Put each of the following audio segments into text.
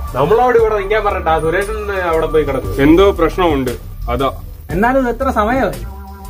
നമ്മളോട് ഇവിടെ നിൽക്കാൻ പറഞ്ഞിട്ട് ആ സുരേഷൻ അവിടെ പോയി കിടക്കും എന്തോ പ്രശ്നമുണ്ട് അതാ എന്നാലും ഇത് എത്ര സമയമായി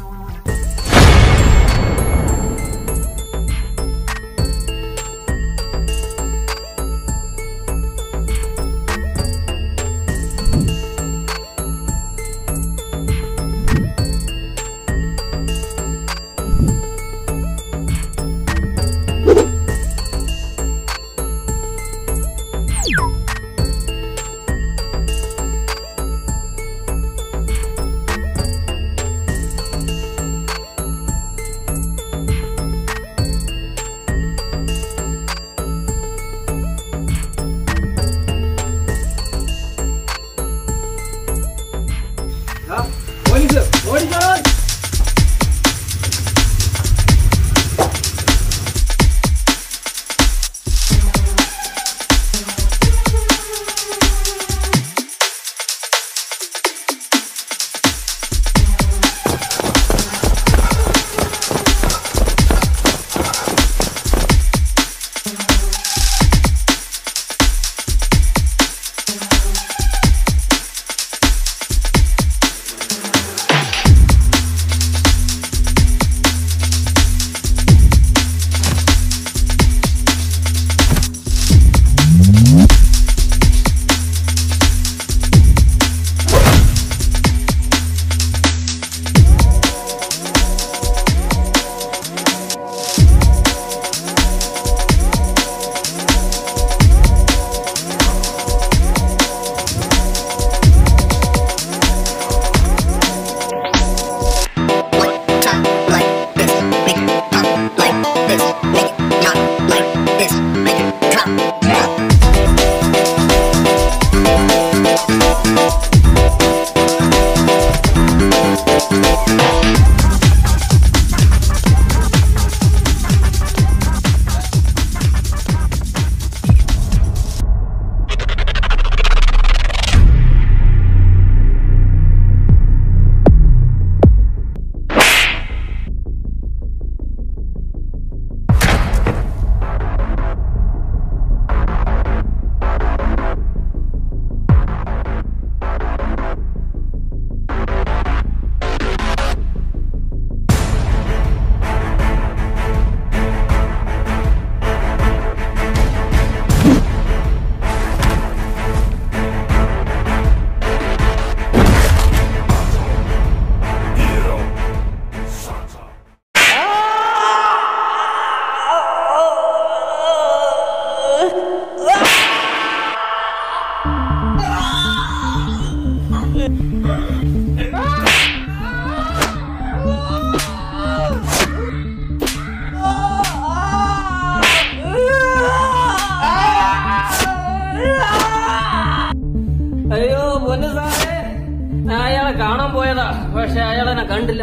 One time like this, make it pop like this, make it not like this, make it drop. അയ്യോ പൊന്നു സാറേ ഞാൻ അയാളെ കാണാൻ പോയതാ പക്ഷെ അയാളെന്നെ കണ്ടില്ല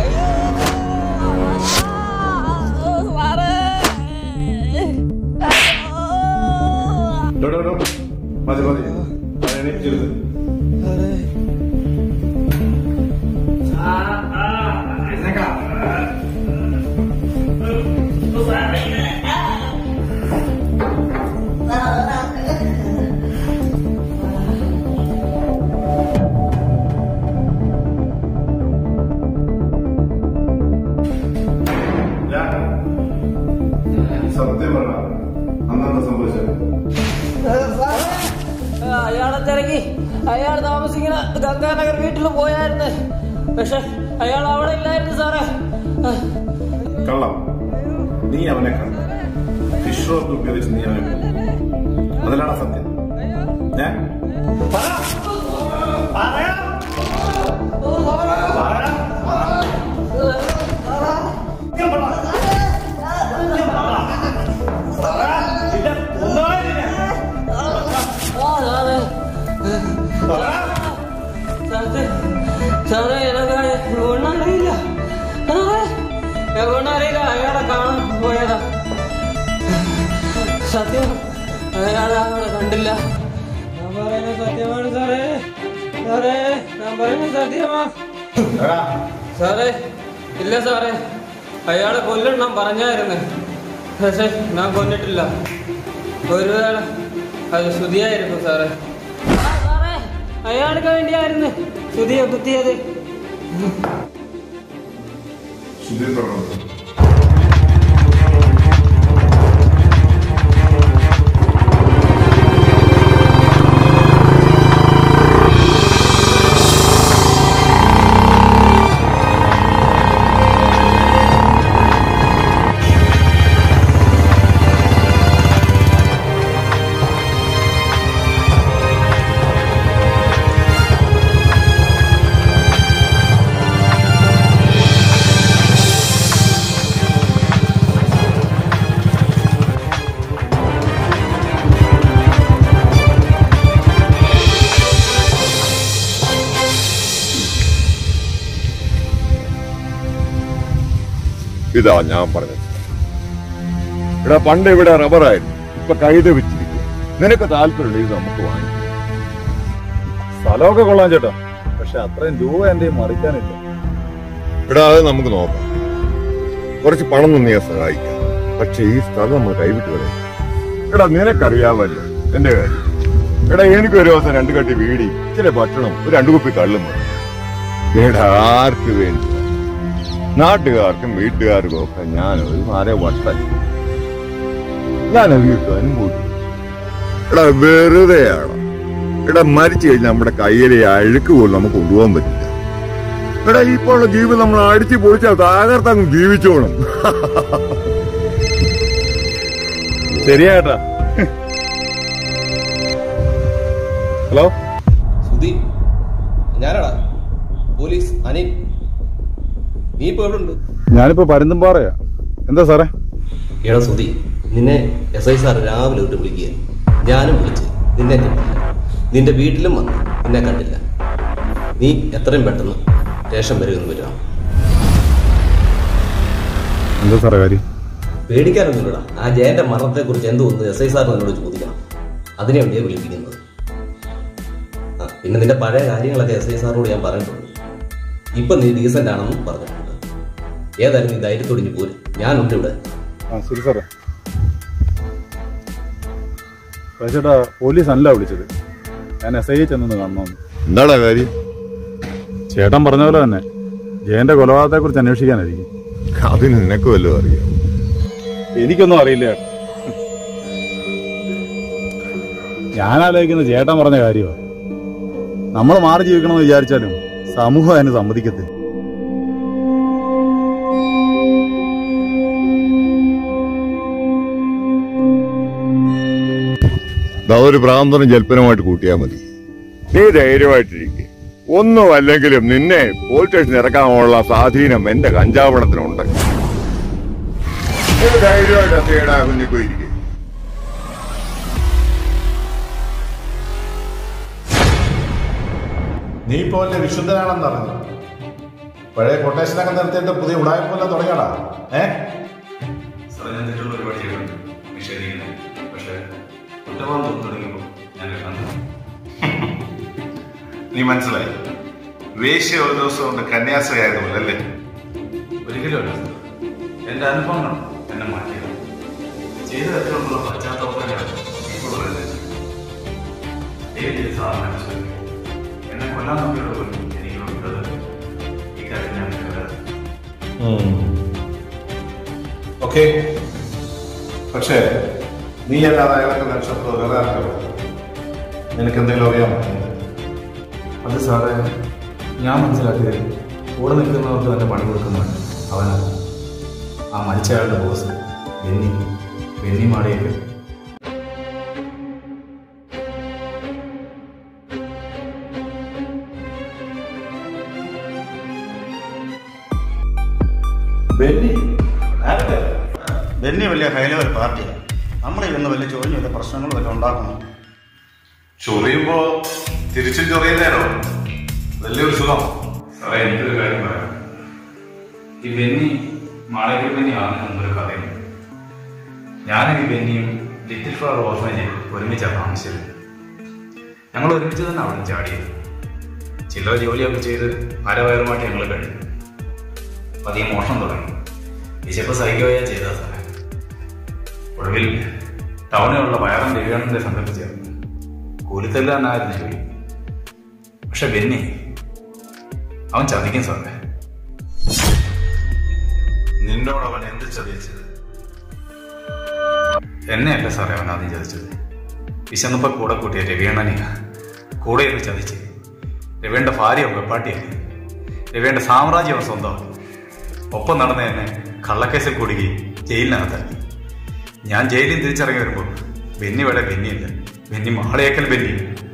ഡോ, ഡോ, ഡോ. മതി മതി അത് എണീറ്റിരുന്ന്. ഞാൻ സത്യം പറഞ്ഞ അന്നെന്താ സംഭവിച്ചത് അയാളെ തിരക്കി അയാൾ താമസിക്കുന്ന ഗംഗാനഗർ വീട്ടിൽ പോയായിരുന്നു പക്ഷെ അയാൾ അവിടെ ഇല്ലായിരുന്നു സാറേ കള്ളം നീ അവനെ കണ്ടു ഫിഷ് റോക്ക് ഉപയോഗിച്ച് നീ അവനെ കൊന്നു. അതിലാണ് സത്യം ഞാൻ ആ, സാറേ സാറേ സാറേ എനക്ക് ഒന്നറിയില്ല ഒന്നറിയില്ല അയാളെ കാണാൻ പോയതാ സത്യം അയാളെ അവിടെ കണ്ടില്ല ഞാൻ പറയുന്നത് സത്യമാണ് സാറേ സാറേ ഞാൻ പറയുന്നത് സത്യമാ സാറേ ഇല്ല സാറേ അയാളെ കൊല്ലണം പറഞ്ഞായിരുന്നു പക്ഷെ ഞാൻ കൊന്നിട്ടില്ല ഒരു വേള അത് ശ്രുതിയായിരുന്നു സാറേ ആ, സാറേ അയാൾക്ക് വേണ്ടിയായിരുന്നു ശ്രുതിയെ കുത്തിയത് സുധീർ പറഞ്ഞു ഇതാ ഞാൻ പറഞ്ഞത് ഇവിടെ പണ്ട് ഇവിടെ റബ്ബറായിരുന്നു ഇപ്പൊ കൈത വെച്ചിരിക്കും നിനക്ക് താല്പര്യമുണ്ട് ഇത് നമുക്ക് വാങ്ങിക്കാം സ്ഥലമൊക്കെ കൊള്ളാം ചേട്ടാ പക്ഷെ അത്രയും രൂപ എന്റെ മറിക്കാനില്ല ഇവിടെ അത് നമുക്ക് നോക്കാം കുറച്ച് പണം തന്നെ സഹായിക്കാം പക്ഷെ ഈ സ്ഥലം നമ്മൾ കൈവിട്ട് കളയും എടാ നിനക്കറിയാമല്ലോ എന്റെ കാര്യം എടാ എനിക്ക് ഒരു ദിവസം രണ്ട് കട്ടി വീടി ഇച്ചിരി ഭക്ഷണം ഒരു രണ്ടു കുപ്പി കള്ളും മതി എടാ ആർക്ക് വേണ്ടി നാട്ടുകാർക്കും വീട്ടുകാർക്കും ഒക്കെ ഞാൻ ഒരു നാരെ വട്ടൻ ഞാൻ വീട്ടും അനുഭവിക്കും എടാ വെറുതെയാണ് എടാ മരിച്ചു കഴിഞ്ഞാൽ നമ്മുടെ കയ്യിലെ അഴുക്ക് പോലും നമുക്ക് കൊണ്ടുപോകാൻ പറ്റില്ല എടാ ഇപ്പോൾ ഉള്ള ജീവിതം നമ്മൾ അടിച്ചു പൊളിച്ചാൽ തകർത്തങ്ങ് ജീവിച്ചോണം ശരിയാ ചേട്ടാ ഹലോ സുധി ഞാനാടാ പോലീസ് അനിൽ നീ ഇപ്പൊ എവിടെ ഉണ്ട് ഞാനിപ്പോ പരുന്തുംപാറയാ എന്താ സാറേ എടാ സുധി നിന്നെ എസ് ഐ സാർ രാവിലെ വിട്ട് വിളിക്കുക ഞാനും വിളിച്ച് നിന്നെ കണ്ടില്ല നിന്റെ വീട്ടിലും വന്നു നിന്നെ കണ്ടില്ല നീ എത്രയും പെട്ടെന്ന് സ്റ്റേഷൻ വരെ ഒന്ന് വരിക എന്താ സാറേ കാര്യം പേടിക്കാനൊന്നുമില്ലടാ ആ ജയന്റെ മരണത്തെ കുറിച്ച് എന്തോ ഒന്ന് എസ് ഐ സാർ എന്നോട് ചോദിക്കണം അതിനെ വേണ്ടിയാണ് വിളിപ്പിക്കുന്നത് ആ പിന്നെ നിന്റെ പഴയ കാര്യങ്ങളൊക്കെ എസ് ഐ സാറിനോട് ഞാൻ പറഞ്ഞിട്ടുണ്ട് ഇപ്പൊ നീ ഡീസന്റ് ആണെന്നും പറഞ്ഞിട്ടുണ്ട് ഏതായാലും നീ ധൈര്യത്തോടിഞ്ഞ് പോരും ഞാനുണ്ട് ഇവിടെ ആ ശരി സാറേ ചേട്ടാ പോലീസ് അല്ല വിളിച്ചത് ഞാൻ എസ് ഐ ചെന്നൊന്ന് കാണണമെന്ന് എന്താടാ കാര്യം ചേട്ടൻ പറഞ്ഞ പോലെ തന്നെ ജയന്റെ കൊലപാതകത്തെ കുറിച്ച് അന്വേഷിക്കാനായിരിക്കും അതിന് നിനക്ക് വല്ലതും അറിയാം എനിക്കൊന്നും അറിയില്ല ചേട്ടാ ഞാൻ ആലോചിക്കുന്ന ചേട്ടൻ പറഞ്ഞ കാര്യമാണ് നമ്മൾ മാറി ജീവിക്കണമെന്ന് വിചാരിച്ചാലും സമൂഹം അതിന് സമ്മതിക്കത്തില്ല ദാ ഒരു പ്രാന്തനും ജൽപ്പനമായിട്ട് കൂട്ടിയാൽ മതി നീ ധൈര്യമായിട്ടിരിക്കെ ഒന്നും അല്ലെങ്കിലും നിന്നെ പോലീസ് സ്റ്റേഷൻ ഇറക്കാനുള്ള സ്വാധീനം എന്റെ കഞ്ചാവണത്തിനുണ്ട് നീ ധൈര്യമായിട്ട് അത്തേടാ കുഞ്ഞു പോയിരിക്കെ നീ ഇപ്പോ വലിയ വിശുദ്ധനാണെന്ന് അറിഞ്ഞു പഴയ കൊട്ടേഷനൊക്കെ നിർത്തിയിട്ട് പുതിയ ഉടായ്പല്ല തുടങ്ങിയടാ ഏ സാറേ ഞാൻ തെറ്റുള്ള ഒരുപാട് ചെയ്തിട്ടുണ്ട് നിഷേധിക്കുന്നത് പക്ഷേ കുറ്റബോധം തോന്നി തുടങ്ങിയപ്പോൾ ഞാൻ കണ്ടു നീ മനസ്സിലായി വേശ്യ ഒരു ദിവസം കൊണ്ട് കന്യാസ്ത്രീയായതുപോലെ അല്ലേ ഒരിക്കലും അല്ല സാർ എൻ്റെ അനുഭവങ്ങൾ എന്നെ മാറ്റിയത് ചെയ്ത തെറ്റുകൊണ്ടുള്ള പശ്ചാത്തലത്തിലാണ് ഇപ്പോൾ പറയുന്നത് ദൈവം സാറിനെ അനുസരിക്കും എന്നെ കൊല്ലാൻ നോക്കിയുള്ള പോലും എനിക്ക് വിട്ടത് ഇക്കാര്യം ഞാൻ കരുതാതെ ഓക്കെ പക്ഷേ നീ അല്ലാതെ അയാളൊക്കെ നക്ഷത്രം വേറെ ആർക്കോ നിനക്ക് എന്തെങ്കിലും അറിയാമോ അത് സാറേ ഞാൻ മനസ്സിലാക്കിയത് കൂടെ നിൽക്കുന്നവർക്ക് തന്നെ പണി കൊടുക്കുന്നവൻ അവനാണ് ആ മരിച്ചയാളുടെ ബോസ് ബെന്നി ബെന്നി മാടേക്ക് ബെന്നി ബെന്നി വലിയ ഹൈ ലെവൽ പാർട്ടിയാണ് നമ്മൾ ഇന്ന് വലിയ ചൊറിഞ്ഞ വലിയ പ്രശ്നങ്ങൾ വല്ല ഉണ്ടാക്കണം ചൊറിയുമ്പോ തിരിച്ചും ചൊറിയുന്നേനോ വലിയൊരു സുഖം സാറേ എനിക്കൊരു കാര്യം പറയാം ഈ ബെന്നി മാളയ്ക്കൽ ബെന്നി ആണെന്ന് മുമ്പൊരു കഥയുണ്ട് ഞാനും ഈ ബെന്നിയും ലിറ്റിൽ ഫ്ലവർ ഓർഫനേജിൽ ഒരുമിച്ചാണ് താമസിച്ചത് ഞങ്ങൾ ഒരുമിച്ച് തന്നെ അവിടെ ചാടിയത് ചില്ലറ ജോലിയൊക്കെ ചെയ്ത് അരവയറുമായിട്ട് ഞങ്ങൾ കഴിഞ്ഞു പതിയെ മോഷണം തുടങ്ങി വിശപ്പ് സഹിക്കുകയാ ചെയ്താ സാറേ ഒടുവിൽ ടൗണിലുള്ള വയറൻ രവിയാണന്റെ സംഘത്തിൽ ചേർന്നു കൂലിത്തല്ലാന്നായിരുന്നു ജോലി പക്ഷെ ബെന്നി അവൻ ചതിക്കും സാറേ നിന്നോട് അവൻ എന്ത് ചതിച്ചത് എന്നെയല്ല സാറേ അവൻ ആദ്യം ചതിച്ചത് വിശന്നപ്പോ കൂടെ കൂട്ടിയ രവിയണ്ണനെയാ കൂടെ ഇരുന്ന് ചതിച്ച് രവിയുടെ ഭാര്യ വെപ്പാട്ടിയായി രവിയുടെ സാമ്രാജ്യം അവൻ സ്വന്തമാക്കി ഒപ്പം നടന്ന എന്നെ കള്ളക്കേസിൽ കുടുങ്ങി ജയിലിനകത്താക്കി ഞാൻ ജയിലിൽ തിരിച്ചിറങ്ങി വരുമ്പോൾ ബെന്നി വേടെ ബെന്നിയില്ല ബെന്നി മാളയേക്കൽ ബെന്നി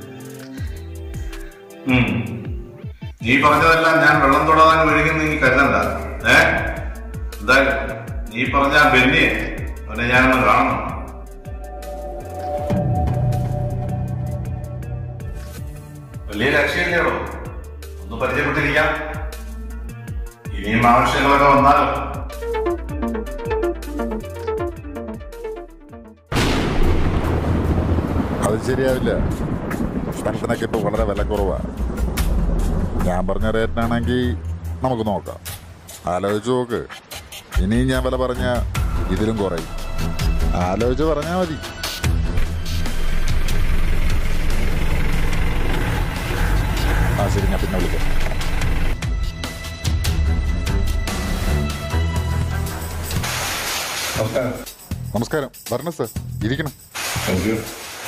ഉം. നീ പറഞ്ഞതെല്ലാം ഞാൻ വെള്ളം തൊടാൻ ഒഴുകുന്ന നീ കരുതണ്ട ഏ എന്തായാലും നീ പറഞ്ഞ ആ ബെന്നിയെ അവനെ ഞാനൊന്ന് കാണണം വലിയ ലക്ഷ്യമില്ലേടോ ഒന്ന് പരിചയപ്പെട്ടിരിക്കാം ഇനിയും ആവശ്യങ്ങളൊക്കെ വന്നാലോ അത് ശരിയാവില്ല സ്ഥലത്തിനൊക്കെ ഇപ്പോൾ വളരെ വില കുറവാണ് ഞാൻ പറഞ്ഞ റേറ്റിനാണെങ്കിൽ നമുക്ക് നോക്കാം ആലോചിച്ച് നോക്ക് ഇനിയും ഞാൻ വില പറഞ്ഞ ഇതിലും കുറയും ആലോചിച്ച് പറഞ്ഞാൽ മതി ആ ശരി ഞാൻ പിന്നെ വിളിക്കാം നമസ്കാരം നമസ്കാരം വരണം സർ ഇരിക്കണം താങ്ക് യു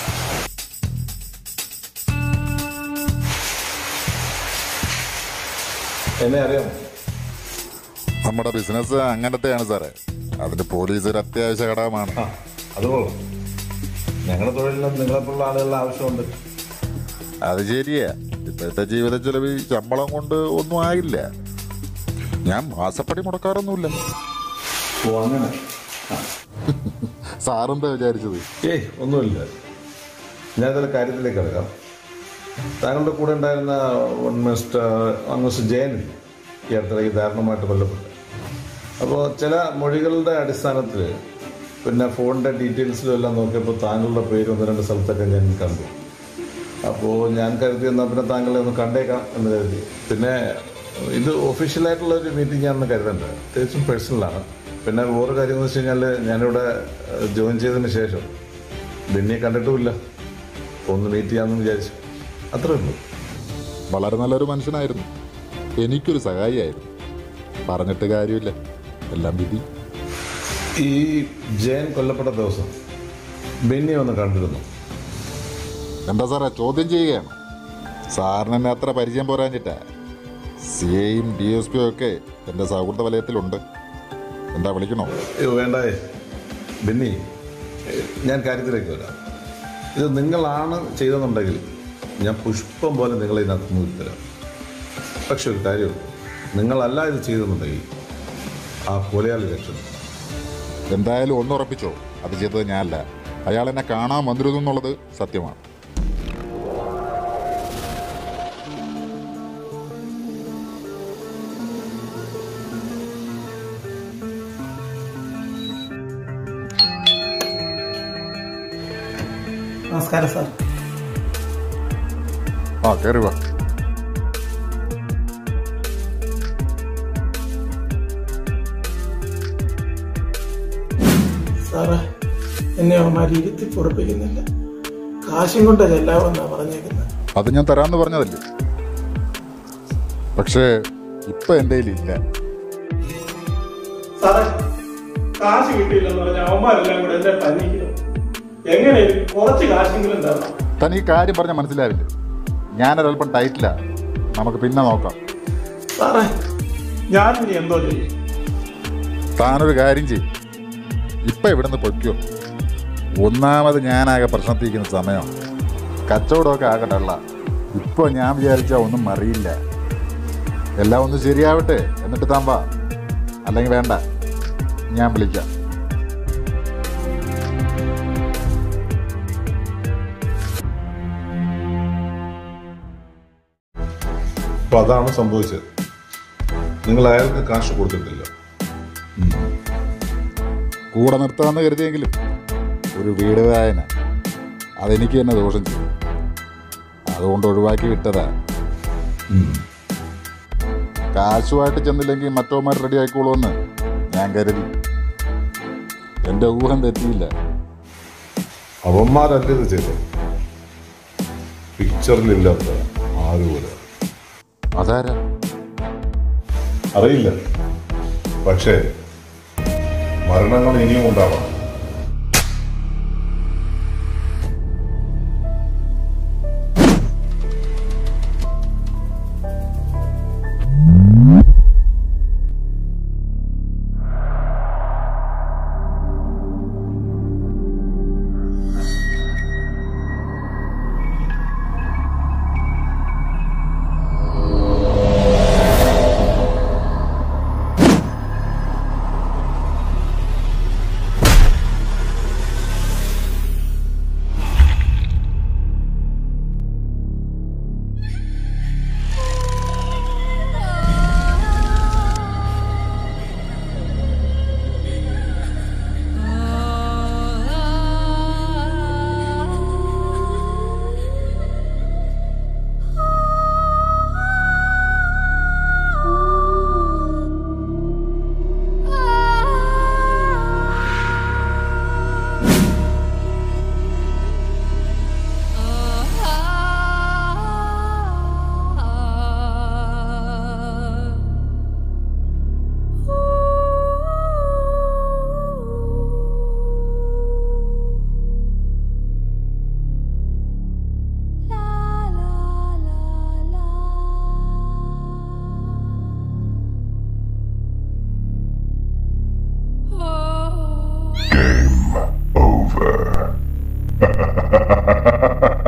എന്നെ അറിയാമോ നമ്മുടെ ബിസിനസ് അങ്ങനത്തെയാണ് സാറേ അതിന് പോലീസ് ഒരു അത്യാവശ്യ ഘടകമാണ് അതുകൊള്ളാം ഞങ്ങളുടെ തൊഴിലിനും നിങ്ങളെപ്പോലുള്ള ആളുകളുടെ ആവശ്യമുണ്ട് അത് ശരിയാ ഇപ്പോഴത്തെ ജീവിത ചെലവ് ഈ ശമ്പളം കൊണ്ട് ഒന്നും ആയില്ല ഞാൻ മാസപ്പടി മുടക്കാറൊന്നുമില്ല ഓ അങ്ങനെ സാറെന്താ വിചാരിച്ചത് ഏയ് ഒന്നുമില്ല ഞാൻ ചില കാര്യത്തിലേക്ക് കിടക്കാം താങ്കളുടെ കൂടെ ഉണ്ടായിരുന്ന one mister one mister Jayan ഈ അടുത്തിടയ്ക്ക് ദാരുണമായിട്ട് കൊല്ലപ്പെട്ടു അപ്പോൾ ചില മൊഴികളുടെ അടിസ്ഥാനത്തിൽ പിന്നെ ഫോണിൻ്റെ ഡീറ്റെയിൽസിലും എല്ലാം നോക്കിയപ്പോൾ താങ്കളുടെ പേര് ഒന്ന് രണ്ട് സ്ഥലത്തൊക്കെ ഞാൻ കണ്ടു അപ്പോൾ ഞാൻ കരുതി എന്നാൽ പിന്നെ താങ്കളെ ഒന്ന് കണ്ടേക്കാം എന്ന് കരുതി പിന്നെ ഇത് ഒഫീഷ്യലായിട്ടുള്ള ഒരു മീറ്റിംഗ് ആണെന്ന് കരുതണ്ട തികച്ചും പേഴ്സണലാണ് പിന്നെ വേറെ കാര്യം എന്ന് വെച്ച് കഴിഞ്ഞാൽ ഞാനിവിടെ ജോയിൻ ചെയ്തതിന് ശേഷം ബെന്നിയെ കണ്ടിട്ടുമില്ല അപ്പോൾ ഒന്ന് മീറ്റ് ചെയ്യാമെന്ന് വിചാരിച്ചു അത്രേ ഉള്ളൂ വളരെ നല്ലൊരു മനുഷ്യനായിരുന്നു എനിക്കൊരു സഹായിയായിരുന്നു പറഞ്ഞിട്ട് കാര്യമില്ല എല്ലാം വിധി ഈ ജയൻ കൊല്ലപ്പെട്ട ദിവസം ബെന്നിയെ ഒന്ന് കണ്ടിരുന്നു എന്താ സാറേ ചോദ്യം ചെയ്യുകയാണ് സാറിന് എന്നെ അത്ര പരിചയം പോരാഞ്ഞിട്ടാ സി ഐയും ഡി എസ് പിയും ഒക്കെ എൻ്റെ സൗഹൃദ വലയത്തിലുണ്ട് എന്താ വിളിക്കണോ അയ്യോ വേണ്ടായേ ബെന്നി ഏഹ്, ഞാൻ കാര്യത്തിലേക്ക് വരാം ഇത് നിങ്ങളാണ് ചെയ്തെന്നുണ്ടെങ്കിൽ ഞാൻ പുഷ്പം പോലെ നിങ്ങളെ ഇതിനകത്ത് നിന്ന് തരാം പക്ഷെ ഒരു കാര്യമുണ്ട് നിങ്ങളല്ല ഇത് ചെയ്തെന്നുണ്ടെങ്കിൽ ആ കൊലയാളി രക്ഷപ്പെടും എന്തായാലും ഒന്നുറപ്പിച്ചോ അത് ചെയ്തത് ഞാനല്ല അയാൾ എന്നെ കാണാൻ വന്നിരുന്നു എന്നുള്ളത് സത്യമാണ് നമസ്കാരം സാർ ആ കയറി വാ സാറ് എന്നെ അവന്മാർ ഇരുത്തി പൊറപ്പിക്കുന്നില്ല കാശും കൊണ്ട് ചെല്ലാമെന്നാ പറഞ്ഞേക്കുന്നത് അത് ഞാൻ തരാമെന്ന് പറഞ്ഞതല്ലേ പക്ഷേ ഇപ്പൊ എൻ്റെ കയ്യിലില്ല സാറേ കാശ് കിട്ടിയില്ലെന്ന് പറഞ്ഞ അവന്മാരെല്ലാം കൂടെ എന്നെ പനിക്കുന്നു എങ്ങനെ എനിക്ക് കുറച്ച് കാശെങ്കിലും തരണം തനി ഈ കാര്യം പറഞ്ഞാൽ മനസ്സിലാവില്ല ഞാനൊരല്പം ടൈറ്റിലാ നമുക്ക് പിന്നെ നോക്കാം സാറേ ഞാൻ ഇനി എന്തോ ചെയ്യും താനൊരു കാര്യം ചെയ്യും ഇപ്പൊ ഇവിടുന്ന് പൊയ്ക്കോ ഒന്നാമത് ഞാനാകെ പ്രശ്നത്തിരിക്കുന്ന സമയം കച്ചവടമൊക്കെ ആകട്ടല്ല ഇപ്പോൾ ഞാൻ വിചാരിച്ചാൽ ഒന്നും അറിയില്ല എല്ലാം ഒന്ന് ശരിയാവട്ടെ എന്നിട്ട് താൻ വാ അല്ലെങ്കിൽ വേണ്ട ഞാൻ വിളിക്കാം അപ്പോൾ അതാണ് സംഭവിച്ചത് നിങ്ങൾ അയാൾക്ക് കാശ് കൊടുത്തിട്ടില്ല കൂടെ നിർത്താമെന്ന് കരുതിയെങ്കിലും ഒരു വീട് വായന അതെനിക്ക് തന്നെ ദോഷം ചെയ്യും അതുകൊണ്ട് ഒഴിവാക്കി വിട്ടതാ കാശുമായിട്ട് ചെന്നില്ലെങ്കിൽ മറ്റോമാർ റെഡി ആയിക്കോളുമെന്ന് ഞാൻ കരുതി എൻ്റെ ഊഹം തെറ്റിയില്ല അവന്മാരല്ല ഇത് ചെയ്തത് പിക്ചറിലില്ലാത്ത ആരുപോലെ അതാരാ അറിയില്ല പക്ഷേ മരണങ്ങൾ ഇനിയും ഉണ്ടാവാം Game over.